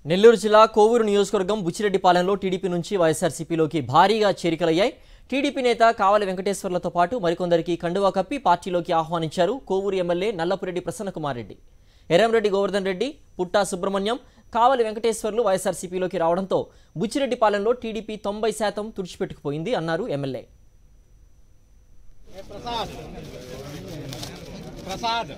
నెల్లూరు జిల్లా కోవూరు నియోజకవర్గం బుచ్చిరెడ్డిపాలెంలో టీడీపీ నుంచి వైఎస్ఆర్సీపీలోకి భారీగా చేరికలయ్యాయి టీడీపీ నేత కావలి వెంకటేశ్వర్లతో పాటు మరికొందరికి కండువా కప్పి పార్టీలోకి ఆహ్వానించారు కోవూరు ఎమ్మెల్యే నల్లపురెడ్డి ప్రసన్నకుమార్ రెడ్డి ఎర్రంరెడ్డి గోవర్ధన్ రెడ్డి పుట్టా సుబ్రహ్మణ్యం కావలి వెంకటేశ్వర్లు వైఎస్ఆర్సీపీలోకి రావడంతో బుచ్చిరెడ్డిపాలెంలో టీడీపీ తొంభై శాతం తుడిచిపెట్టుకుపోయింది అన్నారు ఎమ్మెల్యే ప్రసాద్ ప్రసాద్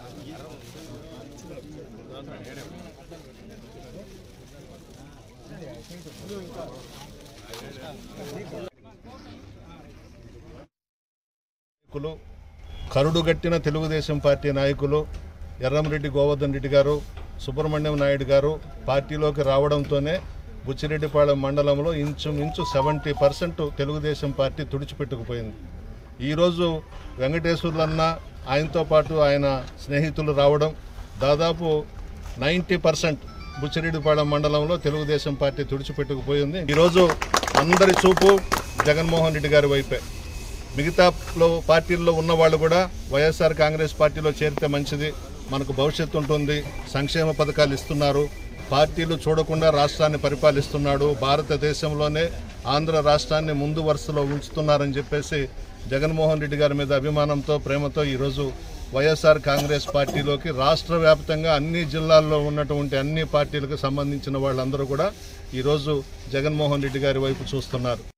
నాయకులు కరుడుగట్టిన తెలుగుదేశం పార్టీ నాయకులు ఎర్రంరెడ్డి గోవర్ధన్ రెడ్డి గారు సుబ్రహ్మణ్యం నాయుడు గారు పార్టీలోకి రావడంతోనే బుచ్చిరెడ్డిపాళెం మండలంలో ఇంచుమించు సెవెంటీ పర్సెంట్ తెలుగుదేశం పార్టీ తుడిచిపెట్టుకుపోయింది ఈరోజు వెంకటేశ్వర్లన్న ఆయనతో పాటు ఆయన స్నేహితులు రావడం దాదాపు నైంటీ పర్సెంట్ బుచ్చిరెడ్డిపాళెం మండలంలో తెలుగుదేశం పార్టీ తుడిచిపెట్టుకుపోయింది ఈరోజు అందరి చూపు జగన్మోహన్ రెడ్డి గారి వైపే మిగతాలో పార్టీల్లో ఉన్న వాళ్ళు కూడా వైఎస్ఆర్ కాంగ్రెస్ పార్టీలో చేరితే మంచిది మనకు భవిష్యత్తు ఉంటుంది సంక్షేమ పథకాలు ఇస్తున్నారు పార్టీలు చూడకుండా రాష్ట్రాన్ని పరిపాలిస్తున్నాడు భారతదేశంలోనే ఆంధ్ర రాష్ట్రాన్ని ముందు వరుసలో ఉంచుతున్నారని చెప్పేసి జగన్మోహన్ రెడ్డి గారి మీద అభిమానంతో ప్రేమతో ఈరోజు వైఎస్ఆర్ కాంగ్రెస్ పార్టీలోకి రాష్ట్ర వ్యాప్తంగా అన్ని జిల్లాల్లో ఉన్నటువంటి అన్ని పార్టీలకు సంబంధించిన వాళ్ళందరూ కూడా ఈరోజు జగన్మోహన్ రెడ్డి గారి వైపు చూస్తున్నారు